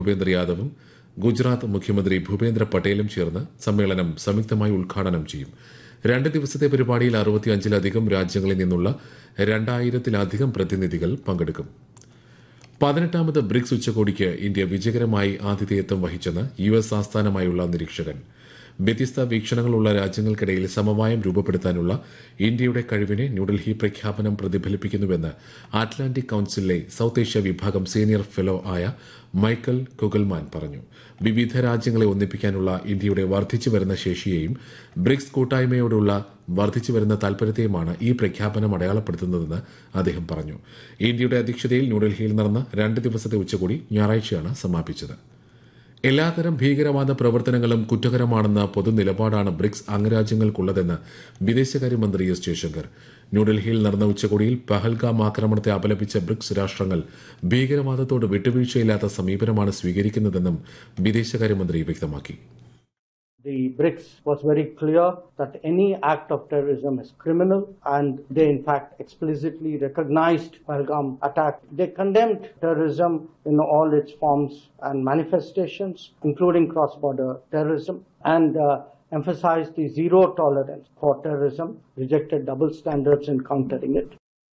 ഭൂപേന്ദ്ര യാദവും ഗുജറാത്ത് മുഖ്യമന്ത്രി ഭൂപേന്ദ്ര പട്ടേലും ചേർന്ന് സമ്മേളനം സംയുക്തമായി ഉദ്ഘാടനം ചെയ്യും രണ്ട് ദിവസത്തെ പരിപാടിയിൽ അറുപത്തിയഞ്ചിലധികം രാജ്യങ്ങളിൽ നിന്നുള്ള രണ്ടായിരത്തിലധികം പ്രതിനിധികൾ പങ്കെടുക്കും പതിനെട്ടാമത് ബ്രിക്സ് ഉച്ചകോടിക്ക് ഇന്ത്യ വിജയകരമായി ആതിഥേയത്വം വഹിച്ചെന്ന് യു എസ് ആസ്ഥാനമായുള്ള നിരീക്ഷകൻ വ്യത്യസ്ത വീക്ഷണങ്ങളുള്ള രാജ്യങ്ങൾക്കിടയിൽ സമവായം രൂപപ്പെടുത്താനുള്ള ഇന്ത്യയുടെ കഴിവിനെ ന്യൂഡൽഹി പ്രഖ്യാപനം പ്രതിഫലിപ്പിക്കുന്നുവെന്ന് അറ്റ്ലാന്റിക് കൌൺസിലിലെ സൌത്ത് ഏഷ്യ വിഭാഗം സീനിയർ ഫെലോ ആയ മൈക്കൽ കുഗൽമാൻ പറഞ്ഞു വിവിധ രാജ്യങ്ങളെ ഒന്നിപ്പിക്കാനുള്ള ഇന്ത്യയുടെ വർദ്ധിച്ചുവരുന്ന ശേഷിയെയും ബ്രിക്സ് കൂട്ടായ്മയോടുള്ള വർദ്ധിച്ചുവരുന്ന താൽപര്യത്തെയുമാണ് ഈ പ്രഖ്യാപനം അടയാളപ്പെടുത്തുന്നതെന്ന് അദ്ദേഹം പറഞ്ഞു ഇന്ത്യയുടെ അധ്യക്ഷതയിൽ ന്യൂഡൽഹിയിൽ നടന്ന രണ്ട് ദിവസത്തെ ഉച്ചകോടി ഞായറാഴ്ചയാണ് സമാപിച്ചത് എല്ലാത്തരം ഭീകരവാദ പ്രവർത്തനങ്ങളും കുറ്റകരമാണെന്ന പൊതുനിലപാടാണ് ബ്രിക്സ് അംഗരാജ്യങ്ങൾക്കുള്ളതെന്ന് വിദേശകാര്യമന്ത്രി എസ് ജയശങ്കർ ന്യൂഡൽഹിയിൽ നടന്ന ഉച്ചകോടിയിൽ പഹൽഗാം ആക്രമണത്തെ അപലപിച്ച ബ്രിക്സ് രാഷ്ട്രങ്ങൾ ഭീകരവാദത്തോട് വിട്ടുവീഴ്ചയില്ലാത്ത സമീപനമാണ് സ്വീകരിക്കുന്നതെന്നും വിദേശകാര്യമന്ത്രി വ്യക്തമാക്കി The BRICS was very clear that any act of terrorism is criminal and they in fact explicitly recognized Pahalgam attack. They condemned terrorism in all its forms and manifestations, including cross-border terrorism, and uh, emphasized the zero tolerance for terrorism, rejected double standards in countering it.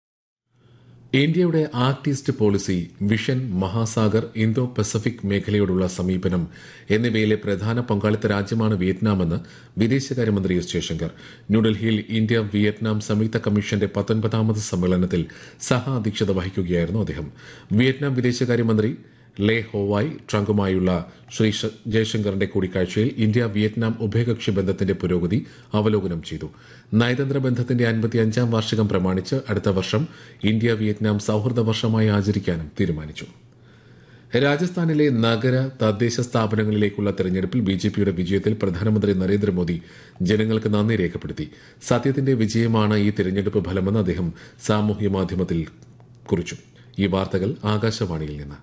ഇന്ത്യയുടെ act east policy vision Mahasagar Indo Pacific മേഖലയോടുള്ള സമീപനം എന്നിവയിലെ പ്രധാന പങ്കാളിത്ത രാജ്യമാണ് വിയറ്റ്നാമെന്ന് വിദേശകാര്യമന്ത്രി S Jaishankar ന്യൂഡൽഹിയിൽ India Vietnam സംയുക്ത കമ്മീഷന്റെ പത്തൊൻപതാമത് സമ്മേളനത്തിൽ സഹ അധ്യക്ഷത വഹിക്കുകയായിരുന്നു അദ്ദേഹം വിയറ്റ്നാം വിദേശകാര്യമന്ത്രി ലേ ഹോവായ് ട്രംപുമായുള്ള ശ്രീ ജയശങ്കറിന്റെ കൂടിക്കാഴ്ചയിൽ ഇന്ത്യ വിയറ്റ്നാം ഉഭയകക്ഷി ബന്ധത്തിന്റെ പുരോഗതി അവലോകനം ചെയ്തു നയതന്ത്ര ബന്ധത്തിന്റെ അൻപത്തിയഞ്ചാം വാർഷികം പ്രമാണിച്ച് അടുത്ത വർഷം ഇന്ത്യ വിയറ്റ്നാം സൌഹൃദ വർഷമായി ആചരിക്കാനും തീരുമാനിച്ചു രാജസ്ഥാനിലെ നഗര തദ്ദേശ സ്ഥാപനങ്ങളിലേക്കുള്ള തെരഞ്ഞെടുപ്പിൽ ബി ജെ പിയുടെ വിജയത്തിൽ പ്രധാനമന്ത്രി നരേന്ദ്രമോദി ജനങ്ങൾക്ക് നന്ദി രേഖപ്പെടുത്തി സത്യത്തിന്റെ വിജയമാണ് ഈ തെരഞ്ഞെടുപ്പ് ഫലമെന്ന് അദ്ദേഹം സാമൂഹ്യ മാധ്യമത്തിൽ കുറിച്ചു ഈ വാർത്തകൾ ആകാശവാണിയിൽ നിന്ന്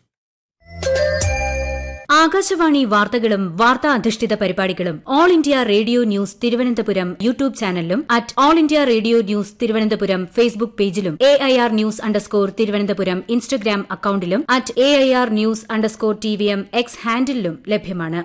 ആകാശവാണി വാർത്തകളും വാർത്താ അധിഷ്ഠിത പരിപാടികളും All India Radio news Thiruvananthapuram YouTube ചാനലിലും at All India Radio news Thiruvananthapuram Facebook പേജിലും A I R news underscore Thiruvananthapuram Instagram അക്കൌണ്ടിലും at A I R news underscore T V M X ഹാൻഡിലും ലഭ്യമാണ്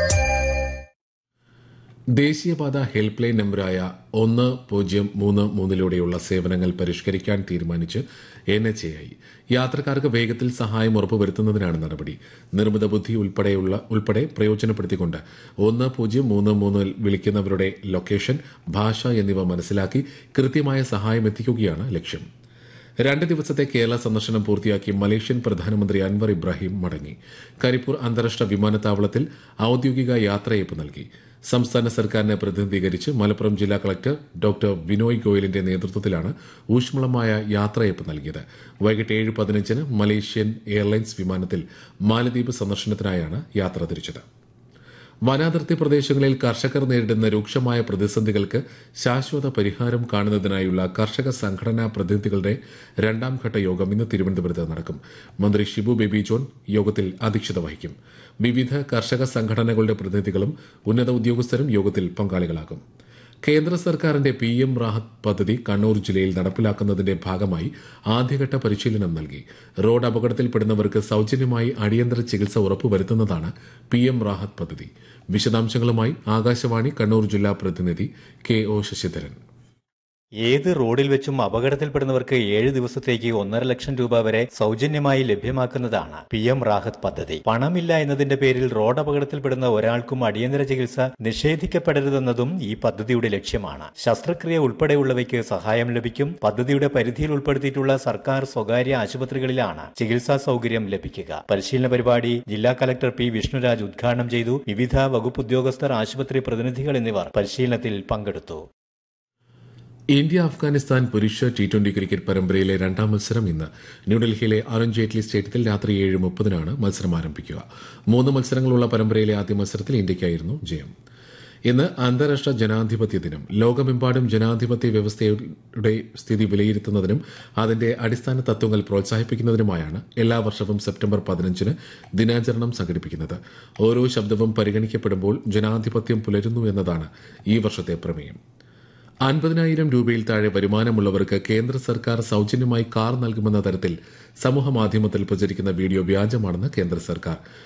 ദേശീയപാത ഹെൽപ്പ് ലൈൻ നമ്പറായ ഒന്ന് പൂജ്യം മൂന്ന് മൂന്നിലൂടെയുള്ള സേവനങ്ങൾ പരിഷ്കരിക്കാൻ തീരുമാനിച്ച് എൻ എച്ച് എ ഐ യാത്രക്കാർക്ക് വേഗത്തിൽ സഹായം ഉറപ്പുവരുത്തുന്നതിനാണ് നടപടി നിർമ്മിത ബുദ്ധി ഉൾപ്പെടെയുള്ള ഉൾപ്പെടെ പ്രയോജനപ്പെടുത്തിക്കൊണ്ട് ഒന്ന് പൂജ്യം മൂന്ന് മൂന്നിൽ വിളിക്കുന്നവരുടെ ലൊക്കേഷൻ ഭാഷ എന്നിവ മനസ്സിലാക്കി കൃത്യമായ സഹായം എത്തിക്കുകയാണ് ലക്ഷ്യം രണ്ട് ദിവസത്തെ കേരള സന്ദർശനം പൂർത്തിയാക്കി മലേഷ്യൻ പ്രധാനമന്ത്രി അൻവർ ഇബ്രാഹിം മടങ്ങി കരിപ്പൂർ അന്താരാഷ്ട്ര വിമാനത്താവളത്തിൽ ഔദ്യോഗിക യാത്രയയപ്പ് നൽകി സംസ്ഥാന സർക്കാരിനെ പ്രതിനിധീകരിച്ച് മലപ്പുറം ജില്ലാ കളക്ടർ ഡോക്ടർ വിനോയ് ഗോയലിന്റെ നേതൃത്വത്തിലാണ് ഊഷ്മളമായ യാത്രയയപ്പ് നൽകിയത് വൈകിട്ട് ഏഴ് പതിനഞ്ചിന് മലേഷ്യൻ എയർലൈൻസ് വിമാനത്തിൽ മാലദ്വീപ് സന്ദർശനത്തിനായാണ് യാത്ര തിരിച്ചത് വനാതിർത്തി പ്രദേശങ്ങളിൽ കർഷകർ നേരിടുന്ന രൂക്ഷമായ പ്രതിസന്ധികൾക്ക് ശാശ്വത പരിഹാരം കാണുന്നതിനായുള്ള കർഷക സംഘടനാ പ്രതിനിധികളുടെ രണ്ടാം ഘട്ട യോഗം ഇന്ന് തിരുവനന്തപുരത്ത് നടക്കും മന്ത്രി ഷിബു ബേബി ജോൺ യോഗത്തിൽ അധ്യക്ഷത വഹിക്കും വിവിധ കർഷക സംഘടനകളുടെ പ്രതിനിധികളും ഉന്നത ഉദ്യോഗസ്ഥരും യോഗത്തിൽ പങ്കാളികളാകും കേന്ദ്ര സർക്കാരിന്റെ പി എം റാഹത്ത് പദ്ധതി കണ്ണൂർ ജില്ലയിൽ നടപ്പിലാക്കുന്നതിന്റെ ഭാഗമായി ആദ്യഘട്ട പരിശീലനം നൽകി റോഡ് അപകടത്തിൽപ്പെടുന്നവർക്ക് സൌജന്യമായി അടിയന്തര ചികിത്സ ഉറപ്പുവരുത്തുന്നതാണ് പി എം റാഹത്ത് പദ്ധതി വിശദാംശങ്ങളുമായി ആകാശവാണി കണ്ണൂർ ജില്ലാ പ്രതിനിധി കെ ഒ ശശിധരൻ ഏത് റോഡിൽ വെച്ചും അപകടത്തിൽപ്പെടുന്നവർക്ക് ഏഴ് ദിവസത്തേക്ക് ഒന്നര ലക്ഷം രൂപ വരെ സൗജന്യമായി ലഭ്യമാക്കുന്നതാണ് പി എം റാഹത്ത് പദ്ധതി പണമില്ല എന്നതിന്റെ പേരിൽ റോഡ് അപകടത്തിൽപ്പെടുന്ന ഒരാൾക്കും അടിയന്തര ചികിത്സ നിഷേധിക്കപ്പെടരുതെന്നതും ഈ പദ്ധതിയുടെ ലക്ഷ്യമാണ് ശസ്ത്രക്രിയ ഉൾപ്പെടെയുള്ളവയ്ക്ക് സഹായം ലഭിക്കും പദ്ധതിയുടെ പരിധിയിൽ ഉൾപ്പെടുത്തിയിട്ടുള്ള സർക്കാർ സ്വകാര്യ ആശുപത്രികളിലാണ് ചികിത്സാ സൗകര്യം ലഭിക്കുക പരിശീലന പരിപാടി ജില്ലാ കലക്ടർ പി വിഷ്ണുരാജ് ഉദ്ഘാടനം ചെയ്തു വിവിധ വകുപ്പ് ഉദ്യോഗസ്ഥർ ആശുപത്രി പ്രതിനിധികൾ എന്നിവർ പരിശീലനത്തിൽ പങ്കെടുത്തു ഇന്ത്യ അഫ്ഗാനിസ്ഥാൻ പുരുഷ ടി ട്വന്റി ക്രിക്കറ്റ് പരമ്പരയിലെ രണ്ടാം മത്സരം ഇന്ന് ന്യൂഡൽഹിയിലെ അരുൺ ജെയ്റ്റ്ലി സ്റ്റേഡിയത്തിൽ രാത്രി ഏഴ് മുപ്പതിനാണ് മത്സരം ആരംഭിക്കുക മൂന്ന് മത്സരങ്ങളുള്ള പരമ്പരയിലെ ആദ്യ മത്സരത്തിൽ ഇന്ത്യയ്ക്കായിരുന്നു ജയം ഇന്ന് അന്താരാഷ്ട്ര ജനാധിപത്യ ദിനം ലോകമെമ്പാടും ജനാധിപത്യ വ്യവസ്ഥയുടെ സ്ഥിതി വിലയിരുത്തുന്നതിനും അതിന്റെ അടിസ്ഥാന തത്വങ്ങൾ പ്രോത്സാഹിപ്പിക്കുന്നതിനുമായാണ് എല്ലാ വർഷവും സെപ്റ്റംബർ പതിനഞ്ചിന് ദിനാചരണം സംഘടിപ്പിക്കുന്നത് ഓരോ ശബ്ദവും പരിഗണിക്കപ്പെടുമ്പോൾ ജനാധിപത്യം പുലരുന്നു എന്നതാണ് ഈ വർഷത്തെ പ്രമേയം അൻപതിനായിരം രൂപയിൽ താഴെ വരുമാനമുള്ളവർക്ക് കേന്ദ്ര സർക്കാർ സൌജന്യമായി കാർ നൽകുമെന്ന തരത്തിൽ സമൂഹ മാധ്യമത്തിൽ പ്രചരിക്കുന്ന വീഡിയോ വ്യാജമാണെന്ന് കേന്ദ്ര സർക്കാർ